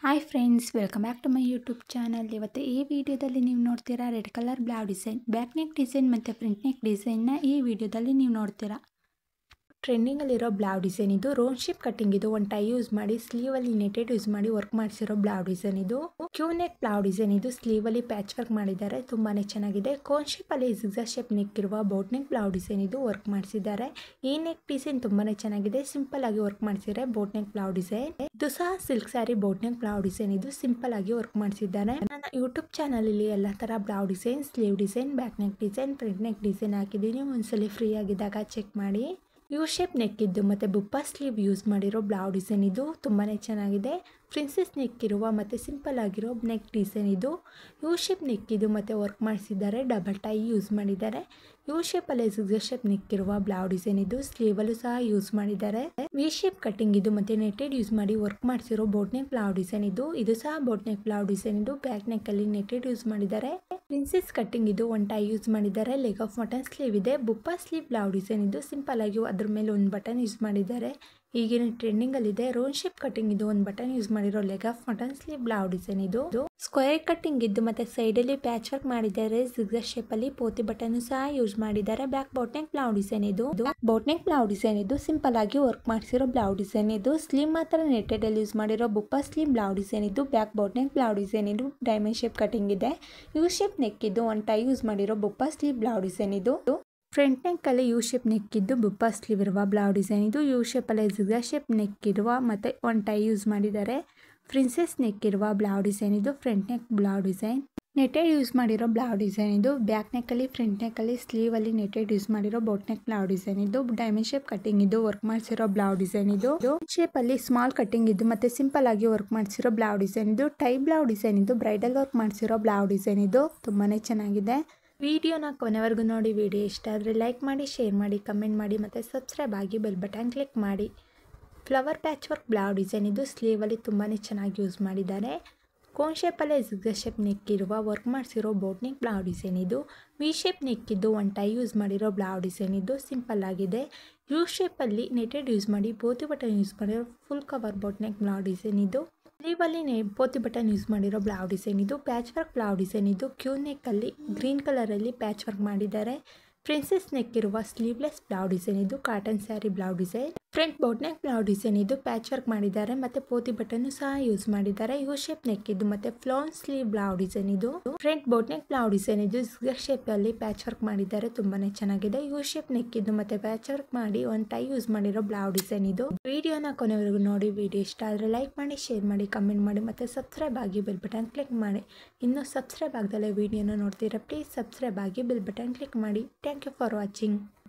hi friends welcome back to my YouTube channel ಇವತ್ತು ಈ ವಿಡಿಯೋದಲ್ಲಿ ನೀವು ನೋಡ್ತೀರಾ red colour blouse design back neck design ಮತ್ತು ಫ್ರಂಟ್ ನೆಕ್ ಡಿಸೈನ್ನ ಈ ವಿಡಿಯೋದಲ್ಲಿ ನೀವು ನೋಡ್ತೀರಾ ಟ್ರೆಂಡಿಂಗಲ್ಲಿರೋ ಬ್ಲೌ ಡಿಸೈನ್ ಇದು ರೋನ್ ಶಿಪ್ ಕಟ್ಟಿಂಗ್ ಇದು ಒಂದು ಟೈ ಯೂಸ್ ಮಾಡಿ ಸ್ಲೀವಲ್ಲಿ ನೆಟೆಡ್ ಯೂಸ್ ಮಾಡಿ ವರ್ಕ್ ಮಾಡಿಸಿರೋ ಬ್ಲೌ ಡಿಸೈನ್ ಇದು ಕ್ಯೂ ನೆಕ್ ಬ್ಲೌ ಡಿಸೈನ್ ಇದು ಸ್ಲೀವಲ್ಲಿ ಪ್ಯಾಚ್ ವರ್ಕ್ ಮಾಡಿದ್ದಾರೆ ತುಂಬಾ ಚೆನ್ನಾಗಿದೆ ಕೋನ್ ಶೇಪಲ್ಲಿ ಜಿಗ್ಜಾ ಶೇಪ್ ನೆಕ್ ಇರುವ ಬೋಟ್ ನೆಕ್ ಬ್ಲೌ ಡಿಸೈನ್ ಇದು ವರ್ಕ್ ಮಾಡಿಸಿದ್ದಾರೆ ಈ ನೆಕ್ ಡಿಸೈನ್ ತುಂಬಾ ಚೆನ್ನಾಗಿದೆ ಸಿಂಪಲ್ ಆಗಿ ವರ್ಕ್ ಮಾಡಿಸಿದ್ದಾರೆ ಬೋಟ್ ನೆಕ್ ಬ್ಲೌ ಡಿಸೈನ್ ಇದು ಸಹ silk sari boat neck blouse design ಇದು ಸಿಂಪಲ್ ಆಗಿ ವರ್ಕ್ ಮಾಡಿಸಿದ್ದಾರೆ ನನ್ನ ಯೂಟ್ಯೂಬ್ ಚಾನಲ್ ಅಲ್ಲಿ ಎಲ್ಲ ತರ blouse design sleeve design back neck design front neck design ಹಾಕಿದ್ದೀನಿ ಒಂದ್ಸಲಿ ಫ್ರೀ ಆಗಿದ್ದಾಗ ಚೆಕ್ ಮಾಡಿ ಯು ಶೇಪ್ ನೆಕ್ ಇದ್ದು ಮತ್ತು ಬುಪ್ಪ ಸ್ಲೀವ್ ಯೂಸ್ ಮಾಡಿರೋ ಬ್ಲೌ ಡಿಸೈನ್ ಇದು ತುಂಬಾ ಚೆನ್ನಾಗಿದೆ ಪ್ರಿನ್ಸೆಸ್ ನೆಕ್ ಇರುವ ಮತ್ತು ಸಿಂಪಲ್ ಆಗಿರೋ ನೆಕ್ ಡಿಸೈನ್ ಇದು ಯು ಶೇಪ್ ನೆಕ್ ಇದು ಮತ್ತು ವರ್ಕ್ ಮಾಡಿಸಿದ್ದಾರೆ ಡಬಲ್ ಟೈ ಯೂಸ್ ಮಾಡಿದ್ದಾರೆ ಯು ಶೇಪಲ್ಲಿ ಸಿಗ್ಜರ್ ಶೇಪ್ ನೆಕ್ ಇರುವ ಬ್ಲೌ ಡಿಸೈನ್ ಇದು ಸ್ಲೀವಲ್ಲೂ ಸಹ ಯೂಸ್ ಮಾಡಿದ್ದಾರೆ ವಿ ಶೇಪ್ ಕಟಿಂಗ್ ಇದು ಮತ್ತು ನೆಟೆಡ್ ಯೂಸ್ ಮಾಡಿ ವರ್ಕ್ ಮಾಡಿಸಿರೋ ಬೋಟ್ ನೆಕ್ ಬ್ಲೌ ಡಿಸೈನ್ ಇದು ಇದು ಸಹ ಬೋಟ್ ನೆಕ್ ಬ್ಲೌ ಡಿಸೈನ್ ಇದು ಬ್ಯಾಕ್ ನೆಕ್ ಅಲ್ಲಿ ನೆಟೆಡ್ ಯೂಸ್ ಮಾಡಿದ್ದಾರೆ ಪ್ರಿನ್ಸೆಸ್ ಕಟ್ಟಿಂಗ್ ಇದು ಒನ್ ಟೈ ಯೂಸ್ ಮಾಡಿದ್ದಾರೆ ಲೆಗ್ ಆಫ್ ಮಟನ್ ಸ್ಲೀವ್ ಇದೆ ಬುಪ್ಪ ಸ್ಲೀವ್ ಬ್ಲೌ ಡಿಸೈನ್ ಇದು ಸಿಂಪಲ್ ಆಗಿ ಅದ್ರ ಮೇಲೆ ಒಂದು ಬಟನ್ ಯೂಸ್ ಮಾಡಿದ್ದಾರೆ ಈಗಿನ ಟ್ರೆಂಡಿಂಗ್ ಅಲ್ಲಿ ಇದೆ ರೋನ್ ಶೇಪ್ ಕಟಿಂಗ್ ಇದು ಒಂದು ಬಟನ್ ಯೂಸ್ ಮಾಡಿರೋ leg of mutton sleeve blouse design ಇದು ಸ್ಕ್ವೇರ್ ಕಟ್ಟಿಂಗ್ ಇದ್ದು ಮತ್ತೆ ಸೈಡ್ ಅಲ್ಲಿ ಪ್ಯಾಚ್ ವರ್ಕ್ ಮಾಡಿದ್ದಾರೆ ಜಿಗ್ಜರ್ ಶೇಪ್ ಅಲ್ಲಿ ಪೋತಿ ಬಟನ್ ಸಹ ಯೂಸ್ ಮಾಡಿದ್ದಾರೆ ಬ್ಯಾಕ್ ಬೋಟ್ನೆಕ್ ಬ್ಲೌ ಡಿಸೈನ್ ಇದು ಬೋಟ್ನೆಕ್ ಬ್ಲೌ ಡಿಸೈನ್ ಇದು ಸಿಂಪಲ್ ಆಗಿ ವರ್ಕ್ ಮಾಡಿಸಿರೋ ಬ್ಲೌ ಡಿಸೈನ್ ಇದು ಸ್ಲೀವ್ ಮಾತ್ರ ನೆಟೆಡ್ ಅಲ್ಲಿ ಯೂಸ್ ಮಾಡಿರೋ ಬುಪ್ಪ ಸ್ಲೀವ್ ಬ್ಲೌ ಡಿಸೈನ್ ಇದು ಬ್ಯಾಕ್ ಬೋಟ್ನೆಕ್ ಬ್ಲೌ ಡಿಸೈನ್ ಇದು ಡೈಮಂಡ್ ಶೇಪ್ ಕಟಿಂಗ್ ಇದೆ ಯು ಶೇಪ್ ನೆಕ್ ಇದು ಒನ್ ಟೈ ಯೂಸ್ ಮಾಡಿರೋ ಬುಪ್ಪ ಸ್ಲೀವ್ ಬ್ಲೌ ಡಿಸೈನ್ ಇದು ಫ್ರಂಟ್ ನೆಕ್ ಅಲ್ಲಿ ಯು ಶೇಪ್ ನೆಕ್ ಇದ್ದು ಬುಪ್ಪ ಸ್ಲೀವ್ ಇರುವ ಬ್ಲೌ ಡಿಸೈನ್ ಇದು ಯು ಶೇಪ್ ಅಲ್ಲಿ ಜಿಗಾ ಶೇಪ್ ನೆಕ್ ಇರುವ ಮತ್ತೆ ಒನ್ ಟೈ ಯೂಸ್ ಮಾಡಿದ್ದಾರೆ ಪ್ರಿನ್ಸೆಸ್ ನೆಕ್ ಇರುವ ಬ್ಲೌ ಡಿಸೈನ್ ಇದು front neck blouse design netted use ಮಾಡಿರೋ ಬ್ಲೌ ಡಿಸೈನ್ ಇದು ಬ್ಯಾಕ್ ನೆಕ್ ಅಲ್ಲಿ ಫ್ರಂಟ್ ನೆಕ್ ಅಲ್ಲಿ ಸ್ಲೀವ್ ಅಲ್ಲಿ ನೆಟೆಡ್ ಯೂಸ್ ಮಾಡಿರೋ ಬೋಟ್ ನೆಕ್ ಬ್ಲೌ ಡಿಸೈನ್ ಇದು ಡೈಮಂಡ್ ಶೇಪ್ ಕಟಿಂಗ್ ಇದು ವರ್ಕ್ ಮಾಡಿಸಿರೋ ಬ್ಲೌ ಡಿಸೈನ್ ಇದು ಶೇಪ್ ಅಲ್ಲಿ ಸ್ಮಾಲ್ ಕಟಿಂಗ್ ಇದು ಮತ್ತೆ ಸಿಂಪಲ್ ಆಗಿ ವರ್ಕ್ ಮಾಡಿಸಿರೋ ಬ್ಲೌ ಡಿಸೈನ್ ಇದು ಟೈ ಬ್ಲೌ ಡಿಸೈನ್ ಇದು ಬ್ರೈಡಲ್ ವರ್ಕ್ ಮಾಡಿಸಿರೋ ಬ್ಲೌ ಡಿಸೈನ್ ಇದು ತುಂಬಾನೇ ಚೆನ್ನಾಗಿದೆ ವಿಡಿಯೋನ ಕೊನೆವರೆಗೂ ನೋಡಿ ವಿಡಿಯೋ ಇಷ್ಟ ಆದರೆ ಲೈಕ್ ಮಾಡಿ ಶೇರ್ ಮಾಡಿ ಕಮೆಂಟ್ ಮಾಡಿ ಮತ್ತು ಸಬ್ಸ್ಕ್ರೈಬ್ ಆಗಿ ಬೆಲ್ ಬಟನ್ ಕ್ಲಿಕ್ ಮಾಡಿ flower patch work blouse design ಇದು ಸ್ಲೀವಲ್ಲಿ ತುಂಬಾ ಚೆನ್ನಾಗಿ ಯೂಸ್ ಮಾಡಿದ್ದಾರೆ ಕೋನ್ ಶೇಪಲ್ಲೇ ಜಿಗ್ಜರ್ ಶೇಪ್ ನೆಕ್ ಇರುವ ವರ್ಕ್ ಮಾಡಿಸಿರೋ ಬೋಟ್ ನೆಕ್ ಬ್ಲೌ ಡಿಸೈನ್ ಇದು ವಿ ಶೇಪ್ ನೆಕ್ ಇದ್ದು ಒನ್ ಟೈ ಯೂಸ್ ಮಾಡಿರೋ ಬ್ಲೌ ಡಿಸೈನ್ ಇದು ಸಿಂಪಲ್ ಆಗಿದೆ ಯು ಶೇಪಲ್ಲಿ ನೆಟೆಡ್ ಯೂಸ್ ಮಾಡಿ ಬೋತಿ ಬಟನ್ ಯೂಸ್ ಮಾಡಿರೋ full cover boat neck blouse design ಇದು ಸ್ಲೀವಲ್ಲಿ ನೆ ಬೋತಿ ಬಟನ್ ಯೂಸ್ ಮಾಡಿರೋ ಬ್ಲೌ ಡಿಸೈನ್ ಇದು ಪ್ಯಾಚ್ ವರ್ಕ್ ಬ್ಲೌ ಡಿಸೈನ್ ಇದು ಕ್ಯೂ ನೆಕ್ಕಲ್ಲಿ ಗ್ರೀನ್ ಕಲರಲ್ಲಿ ಪ್ಯಾಚ್ ವರ್ಕ್ ಮಾಡಿದ್ದಾರೆ ಪ್ರಿನ್ಸೆಸ್ ನೆಕ್ ಇರುವ ಸ್ಲೀವ್ಲೆಸ್ ಬ್ಲೌ ಡಿಸೈನ್ ಇದು cotton sari blouse design front boat neck blouse design ಇದು ಪ್ಯಾಚ್ ವರ್ಕ್ ಮಾಡಿದ್ದಾರೆ ಮತ್ತೆ ಪೋತಿ ಬಟನ್ ಸಹ ಯೂಸ್ ಮಾಡಿದ್ದಾರೆ ಯು ಶೇಪ್ ನೆಕ್ ಇದು ಮತ್ತೆ ಫ್ಲೋನ್ ಸ್ಲೀವ್ ಬ್ಲೌ ಡಿಸೈನ್ ಇದು front boat neck blouse design ಇದು ಶೇಪ್ ಅಲ್ಲಿ ಪ್ಯಾಚ್ ವರ್ಕ್ ಮಾಡಿದ್ದಾರೆ ತುಂಬಾನೇ ಚೆನ್ನಾಗಿದೆ ಯು ಶೇಪ್ ನೆಕ್ ಇದು ಮತ್ತೆ ಪ್ಯಾಚ್ ವರ್ಕ್ ಮಾಡಿ ಒಂದು ಟೈ ಯೂಸ್ ಮಾಡಿರೋ ಬ್ಲೌ ಡಿಸೈನ್ ಇದು ವಿಡಿಯೋನ ಕೊನೆವರೆಗೂ ನೋಡಿ ವಿಡಿಯೋ ಇಷ್ಟ ಆದರೆ ಲೈಕ್ ಮಾಡಿ ಶೇರ್ ಮಾಡಿ ಕಮೆಂಟ್ ಮಾಡಿ ಮತ್ತೆ ಸಬ್ಸ್ಕ್ರೈಬ್ ಆಗಿ ಬೆಲ್ ಬಟನ್ ಕ್ಲಿಕ್ ಮಾಡಿ ಇನ್ನು ಸಬ್ಸ್ಕ್ರೈಬ್ ಆಗದಲ್ಲೇ ವಿಡಿಯೋನ ನೋಡ್ತೀರಾ ಪ್ಲೀಸ್ ಸಬ್ಸ್ಕ್ರೈಬ್ ಆಗಿ ಬೆಲ್ ಬಟನ್ ಕ್ಲಿಕ್ ಮಾಡಿ ಥ್ಯಾಂಕ್ ಯು ಫಾರ್ ವಾಚಿಂಗ್